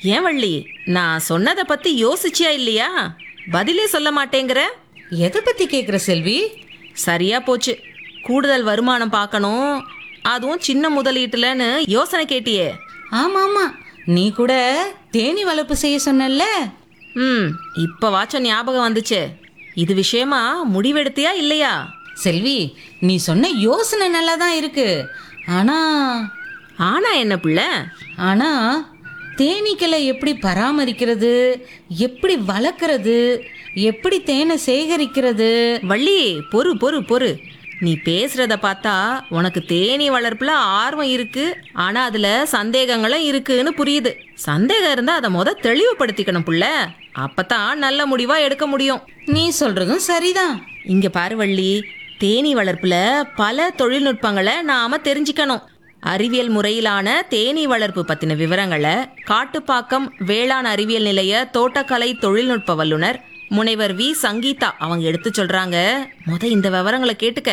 ஏன் வள்ளி நான் சொன்னதை பத்தி யோசிச்சியா இல்லையா பதிலே சொல்ல மாட்டேங்கிற எதை பத்தி கேக்குற செல்வி சரியா போச்சு கூடுதல் வருமானம் பார்க்கணும் அதுவும் சின்ன முதலீட்டுலன்னு யோசனை கேட்டியே ஆமா ஆமா நீ கூட தேனி வளர்ப்பு செய்ய சொன்னல்ல ம் இப்ப வாச்ச ஞாபகம் வந்துச்சே இது விஷயமா முடிவெடுத்தியா இல்லையா செல்வி நீ சொன்ன யோசனை நல்லா தான் இருக்கு ஆனா ஆனா என்ன பிள்ளை ஆனா தேனீக்களை எப்படி பராமரிக்கிறது எப்படி வளர்க்கறது எப்படி தேனை சேகரிக்கிறது வள்ளி பொறு பொறு பொறு நீ பேசுறத பார்த்தா உனக்கு தேனீ வளர்ப்புல ஆர்வம் இருக்கு ஆனா அதுல சந்தேகங்களும் இருக்குன்னு புரியுது சந்தேகம் இருந்தா அதை முத தெளிவுபடுத்திக்கணும் புள்ள அப்பதான் நல்ல முடிவா எடுக்க முடியும் நீ சொல்றதும் சரிதான் இங்க பாரு வள்ளி தேனீ வளர்ப்புல பல தொழில்நுட்பங்களை நாம தெரிஞ்சுக்கணும் அறிவியல் முறையிலான தேனீ வளர்ப்பு பத்தின விவரங்களை காட்டுப்பாக்கம் வேளாண் அறிவியல் நிலைய தோட்டக்கலை தொழில்நுட்ப வல்லுனர் முனைவர் வி சங்கீதா அவங்க எடுத்து சொல்றாங்க முத இந்த விவரங்களை கேட்டுக்க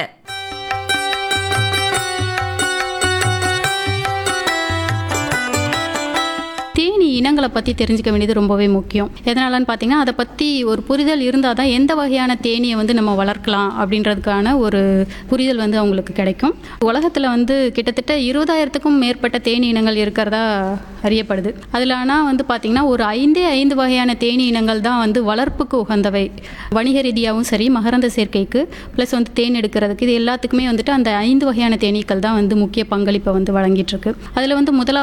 தேனி இனங்களை பற்றி தெரிஞ்சுக்க வேண்டியது ரொம்பவே முக்கியம் எதனாலன்னு பார்த்தீங்கன்னா அதை பற்றி ஒரு புரிதல் இருந்தால் தான் எந்த வகையான தேனியை வந்து நம்ம வளர்க்கலாம் அப்படின்றதுக்கான ஒரு புரிதல் வந்து அவங்களுக்கு கிடைக்கும் உலகத்தில் வந்து கிட்டத்தட்ட இருபதாயிரத்துக்கும் மேற்பட்ட தேனி இனங்கள் இருக்கிறதா அறியப்படுது அதில் ஆனால் வந்து பார்த்திங்கன்னா ஒரு ஐந்தே ஐந்து வகையான தேனி இனங்கள் தான் வந்து வளர்ப்புக்கு உகந்தவை வணிக ரீதியாகவும் சரி மகரந்த சேர்க்கைக்கு ப்ளஸ் வந்து தேன் எடுக்கிறதுக்கு இது எல்லாத்துக்குமே வந்துட்டு அந்த ஐந்து வகையான தேனீக்கள் தான் வந்து முக்கிய பங்களிப்பை வந்து வழங்கிட்டு இருக்கு அதில் வந்து முதலாவது